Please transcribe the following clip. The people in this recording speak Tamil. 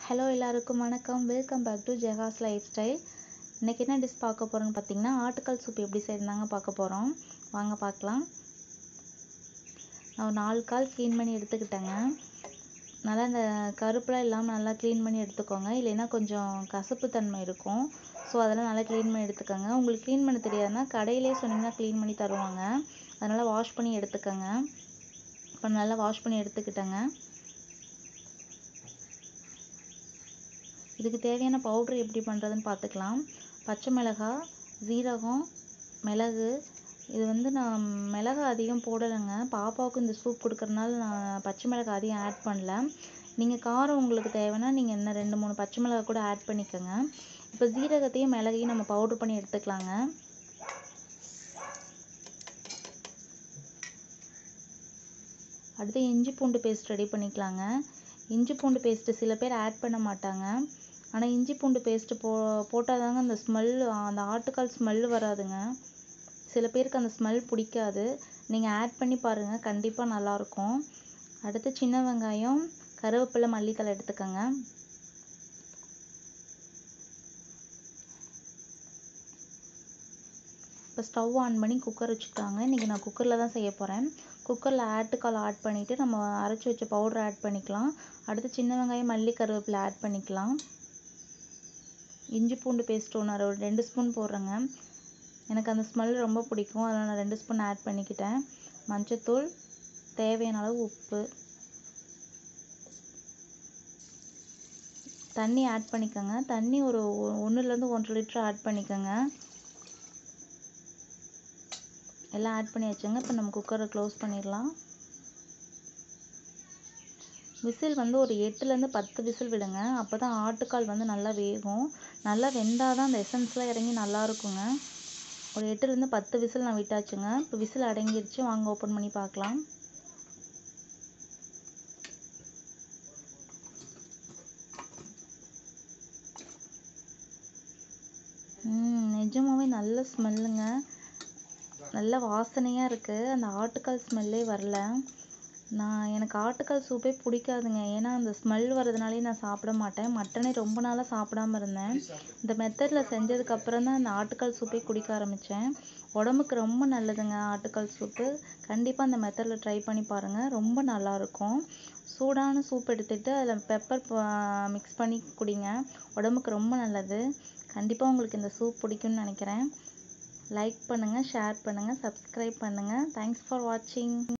ஹலோ எல்லாருக்கும் வணக்கம் welcome back to Jega's lifestyle இன்றைக்கி என்ன டிஷ் பார்க்க போகிறோன்னு பார்த்தீங்கன்னா ஆட்டுக்கால் சூப் எப்படி செய்யறாங்க பார்க்க போகிறோம் வாங்க பார்க்கலாம் நான் ஒரு நாலு கால் க்ளீன் பண்ணி எடுத்துக்கிட்டேங்க நல்லா இந்த கருப்புலாம் இல்லாமல் நல்லா க்ளீன் பண்ணி எடுத்துக்கோங்க இல்லைன்னா கொஞ்சம் கசப்பு தன்மை இருக்கும் ஸோ அதெல்லாம் நல்லா க்ளீன் பண்ணி எடுத்துக்கோங்க உங்களுக்கு க்ளீன் பண்ண தெரியாதுன்னா கடையிலே சொன்னீங்கன்னா க்ளீன் பண்ணி தருவாங்க அதனால் வாஷ் பண்ணி எடுத்துக்கோங்க இப்போ நல்லா வாஷ் பண்ணி எடுத்துக்கிட்டேங்க இதுக்கு தேவையான பவுட்ரு எப்படி பண்ணுறதுன்னு பார்த்துக்கலாம் பச்சை மிளகாய் ஜீரகம் மிளகு இது வந்து நான் மிளகு அதிகம் போடலைங்க பாப்பாவுக்கு இந்த சூப் கொடுக்கறனால நான் பச்சை மிளகாய் அதிகம் ஆட் பண்ணல நீங்கள் காரம் உங்களுக்கு தேவைன்னா நீங்கள் இன்னும் ரெண்டு மூணு பச்சை மிளகாய் கூட ஆட் பண்ணிக்கோங்க இப்போ ஜீரகத்தையும் மிளகையும் நம்ம பவுட்ரு பண்ணி எடுத்துக்கலாங்க அடுத்து இஞ்சி பூண்டு பேஸ்ட் ரெடி பண்ணிக்கலாங்க இஞ்சி பூண்டு பேஸ்ட்டு சில பேர் ஆட் பண்ண மாட்டாங்க ஆனால் இஞ்சி பூண்டு பேஸ்ட்டு போ போட்டால் தாங்க அந்த ஸ்மெல் அந்த ஆட்டுக்கால் ஸ்மெல் வராதுங்க சில பேருக்கு அந்த ஸ்மெல் பிடிக்காது நீங்கள் ஆட் பண்ணி பாருங்கள் கண்டிப்பாக நல்லாயிருக்கும் அடுத்து சின்ன வெங்காயம் கருவேப்பிலை மல்லித்தலை எடுத்துக்கோங்க இப்போ ஸ்டவ் ஆன் பண்ணி குக்கர் வச்சுக்கிட்டாங்க இன்றைக்கி நான் குக்கரில் தான் செய்ய போகிறேன் குக்கரில் ஆட்டுக்கால் ஆட் பண்ணிவிட்டு நம்ம அரைச்சி வச்ச பவுடர் ஆட் பண்ணிக்கலாம் அடுத்து சின்ன வெங்காயம் மல்லி கருவேப்பிலை ஆட் பண்ணிக்கலாம் இஞ்சி பூண்டு பேஸ்ட் ஒன்று ஒரு ரெண்டு ஸ்பூன் போடுறேங்க எனக்கு அந்த ஸ்மெல் ரொம்ப பிடிக்கும் அதனால் நான் ரெண்டு ஸ்பூன் ஆட் பண்ணிக்கிட்டேன் மஞ்சத்தூள் தேவையான அளவு உப்பு தண்ணி ஆட் பண்ணிக்கோங்க தண்ணி ஒரு ஒன்றுலேருந்து ஒன்றரை லிட்டர் ஆட் பண்ணிக்கோங்க எல்லாம் ஆட் பண்ணி வச்சுங்க இப்போ நம்ம குக்கரை க்ளோஸ் பண்ணிடலாம் விசில் வந்து ஒரு எட்டுலேருந்து பத்து விசில் விடுங்க அப்போ தான் ஆட்டுக்கால் வந்து நல்லா வேகும் நல்லா வெந்தால் தான் அந்த எசன்ஸ்லாம் இறங்கி நல்லா இருக்குங்க ஒரு எட்டுலேருந்து பத்து விசில் நான் விட்டாச்சுங்க இப்போ விசில் அடங்கிருச்சு வாங்க ஓப்பன் பண்ணி பார்க்கலாம் நிஜமாவே நல்ல ஸ்மெல்லுங்க நல்ல வாசனையாக இருக்குது அந்த ஆட்டுக்கால் ஸ்மெல்லே வரல நான் எனக்கு ஆட்டுக்கால் சூப்பே பிடிக்காதுங்க ஏன்னா அந்த ஸ்மெல் வரதுனாலே நான் சாப்பிட மாட்டேன் மட்டனே ரொம்ப நாளாக சாப்பிடாம இருந்தேன் இந்த மெத்தடில் செஞ்சதுக்கப்புறம் தான் அந்த ஆட்டுக்கால் சூப்பே குடிக்க ஆரம்பித்தேன் உடம்புக்கு ரொம்ப நல்லதுங்க ஆட்டுக்கால் சூப்பு கண்டிப்பாக அந்த மெத்தடில் ட்ரை பண்ணி பாருங்கள் ரொம்ப நல்லாயிருக்கும் சூடான சூப் எடுத்துகிட்டு அதில் பெப்பர் மிக்ஸ் பண்ணி குடிங்க உடம்புக்கு ரொம்ப நல்லது கண்டிப்பாக உங்களுக்கு இந்த சூப் பிடிக்கும்னு நினைக்கிறேன் லைக் பண்ணுங்கள் ஷேர் பண்ணுங்கள் சப்ஸ்கிரைப் பண்ணுங்கள் தேங்க்ஸ் ஃபார் வாட்சிங்